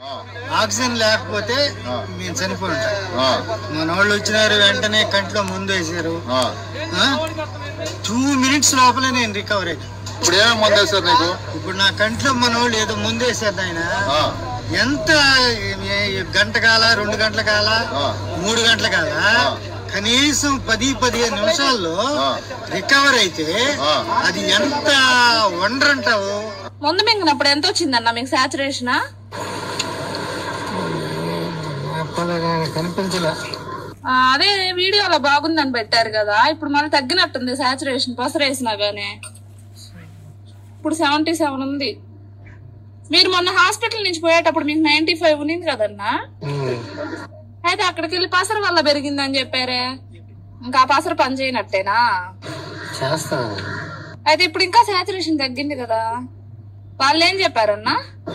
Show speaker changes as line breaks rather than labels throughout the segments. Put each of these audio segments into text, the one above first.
ఆ,
ఆక్సిజన్ లేకపోతే
ఆ.
మేము చనిపోయి ఉంటాం
ఆ,
మన వాళ్ళు వచ్చినారు వెంటనే కంట్లో ముందు వేసారు
ఆ.
టూ మినిట్స్ లోపలే నేను రికవర్ అయ్యాను
ఇప్పుడు ఏమేమి మంది వేస్తారు నీకు
ఇప్పుడు నా కంట్లో మన వాళ్ళు ఏదో ముందు వేసారు ఆయన
ఆ,
ఎంత ఏ- గంట కాల రెండు గంటల కాల
ఆ.
మూడు గంటల కాల కనీసం పది పదిహేను నిమిషాల్లో
ఆ.
రికవర్ అయితే
ఆ.
అది ఎంత వండర్ అంటావు
ముందు మింగినప్పుడు ఎంత వచ్చిందన్న మీకు సాచురేషన్
కనిపించలే
అదే వీడియోలో బాగుందని పెట్టారు కదా ఇప్పుడు మళ్ళీ తగ్గినట్టుంది సాచురేషన్ పసరేసినా గానీ ఇప్పుడు సెవెంటీ సెవెన్ ఉంది మీరు మొన్న హాస్పిటల్ నుంచి పోయేటప్పుడు మీకు నైన్టీ ఫైవ్ ఉన్నింది కదన్నా అయితే అక్కడికి వెళ్ళి పసర వల్ల పెరిగిందని చెప్పారే ఇంకా ఆ పసర పని చేయనట్టేనా
చేస్తాను
అయితే ఇప్పుడు ఇంకా సాచురేషన్ తగ్గింది కదా వాళ్ళు ఏం చెప్పారన్నా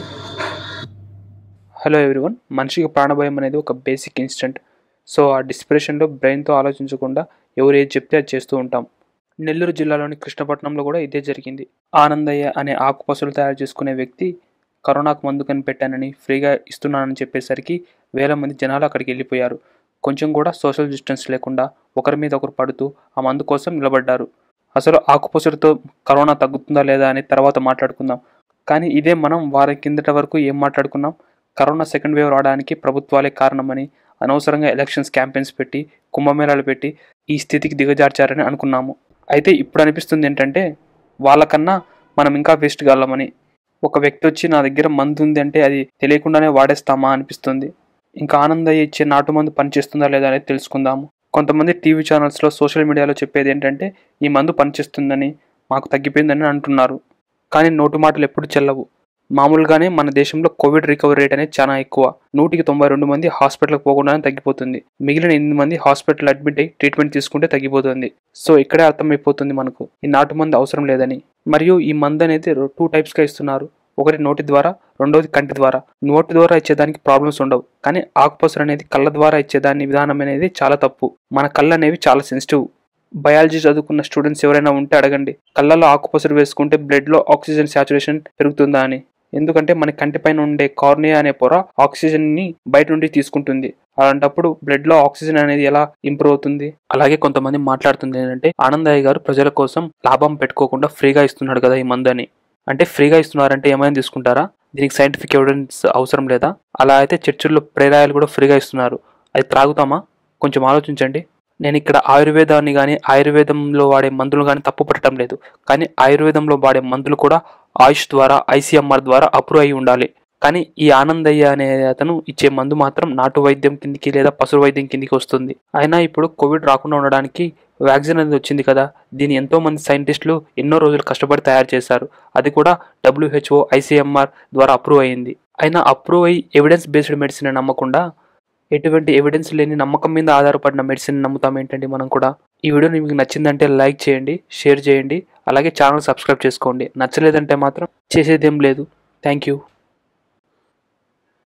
హలో ఎవ్రీవన్ మనిషికి ప్రాణభయం అనేది ఒక బేసిక్ ఇన్స్టెంట్ సో ఆ డిస్ప్రెషన్లో బ్రెయిన్తో ఆలోచించకుండా ఎవరు ఏది చెప్తే అది చేస్తూ ఉంటాం నెల్లూరు జిల్లాలోని కృష్ణపట్నంలో కూడా ఇదే జరిగింది ఆనందయ్య అనే ఆకుపసలు తయారు చేసుకునే వ్యక్తి కరోనాకు మందు కనిపెట్టానని ఫ్రీగా ఇస్తున్నానని చెప్పేసరికి వేల మంది జనాలు అక్కడికి వెళ్ళిపోయారు కొంచెం కూడా సోషల్ డిస్టెన్స్ లేకుండా ఒకరి మీద ఒకరు పడుతూ ఆ మందు కోసం నిలబడ్డారు అసలు ఆకుపసరుతో కరోనా తగ్గుతుందా లేదా అని తర్వాత మాట్లాడుకుందాం కానీ ఇదే మనం వారం కిందట వరకు ఏం మాట్లాడుకున్నాం కరోనా సెకండ్ వేవ్ రావడానికి ప్రభుత్వాలే కారణమని అనవసరంగా ఎలక్షన్స్ క్యాంపెయిన్స్ పెట్టి కుంభమేళాలు పెట్టి ఈ స్థితికి దిగజార్చారని అనుకున్నాము అయితే ఇప్పుడు అనిపిస్తుంది ఏంటంటే వాళ్ళకన్నా మనం ఇంకా వేస్ట్ గలమని ఒక వ్యక్తి వచ్చి నా దగ్గర మందు ఉంది అంటే అది తెలియకుండానే వాడేస్తామా అనిపిస్తుంది ఇంకా ఆనందయ్య ఇచ్చే నాటు మందు పనిచేస్తుందా లేదా అనేది తెలుసుకుందాము కొంతమంది టీవీ ఛానల్స్లో సోషల్ మీడియాలో చెప్పేది ఏంటంటే ఈ మందు పనిచేస్తుందని మాకు తగ్గిపోయిందని అంటున్నారు కానీ నోటు మాటలు ఎప్పుడు చెల్లవు మామూలుగానే మన దేశంలో కోవిడ్ రికవరీ రేట్ అనేది చాలా ఎక్కువ నూటికి తొంభై రెండు మంది హాస్పిటల్కి పోకుండానే తగ్గిపోతుంది మిగిలిన ఎనిమిది మంది హాస్పిటల్ అడ్మిట్ అయ్యి ట్రీట్మెంట్ తీసుకుంటే తగ్గిపోతుంది సో ఇక్కడే అర్థమైపోతుంది మనకు ఈ నాటు మందు అవసరం లేదని మరియు ఈ మందు అనేది టూ టైప్స్గా ఇస్తున్నారు ఒకటి నోటి ద్వారా రెండోది కంటి ద్వారా నోటి ద్వారా ఇచ్చేదానికి ప్రాబ్లమ్స్ ఉండవు కానీ ఆకుపసరు అనేది కళ్ళ ద్వారా ఇచ్చేదాని విధానం అనేది చాలా తప్పు మన కళ్ళు అనేవి చాలా సెన్సిటివ్ బయాలజీ చదువుకున్న స్టూడెంట్స్ ఎవరైనా ఉంటే అడగండి కళ్ళల్లో ఆకుపసరు వేసుకుంటే బ్లడ్లో ఆక్సిజన్ సాచురేషన్ పెరుగుతుందా అని ఎందుకంటే మన కంటిపైన ఉండే కార్నియా అనే పొర ఆక్సిజన్ ని బయట నుండి తీసుకుంటుంది అలాంటప్పుడు బ్లడ్ లో ఆక్సిజన్ అనేది ఎలా ఇంప్రూవ్ అవుతుంది అలాగే కొంతమంది మాట్లాడుతుంది ఏంటంటే ఆనందయ్య గారు ప్రజల కోసం లాభం పెట్టుకోకుండా ఫ్రీగా ఇస్తున్నాడు కదా ఈ మందు అని అంటే ఫ్రీగా ఇస్తున్నారంటే ఏమైనా తీసుకుంటారా దీనికి సైంటిఫిక్ ఎవిడెన్స్ అవసరం లేదా అలా అయితే చర్చిల్లో ప్రేరాయాలు కూడా ఫ్రీగా ఇస్తున్నారు అది త్రాగుతామా కొంచెం ఆలోచించండి నేను ఇక్కడ ఆయుర్వేదాన్ని కానీ ఆయుర్వేదంలో వాడే మందులు కానీ తప్పు పట్టడం లేదు కానీ ఆయుర్వేదంలో వాడే మందులు కూడా ఆయుష్ ద్వారా ఐసీఎంఆర్ ద్వారా అప్రూవ్ అయి ఉండాలి కానీ ఈ ఆనందయ్య అనే అతను ఇచ్చే మందు మాత్రం నాటు వైద్యం కిందికి లేదా పశు వైద్యం కిందికి వస్తుంది అయినా ఇప్పుడు కోవిడ్ రాకుండా ఉండడానికి వ్యాక్సిన్ అనేది వచ్చింది కదా దీన్ని ఎంతో మంది సైంటిస్టులు ఎన్నో రోజులు కష్టపడి తయారు చేశారు అది కూడా డబ్ల్యూహెచ్ఓ ఐసీఎంఆర్ ద్వారా అప్రూవ్ అయింది అయినా అప్రూవ్ అయ్యి ఎవిడెన్స్ బేస్డ్ మెడిసిన్ నమ్మకుండా ఎటువంటి ఎవిడెన్స్ లేని నమ్మకం మీద ఆధారపడిన మెడిసిన్ నమ్ముతాం ఏంటండి మనం కూడా ఈ వీడియో మీకు నచ్చిందంటే లైక్ చేయండి షేర్ చేయండి అలాగే ఛానల్ సబ్స్క్రైబ్ చేసుకోండి నచ్చలేదంటే మాత్రం చేసేదేం లేదు థ్యాంక్ యూ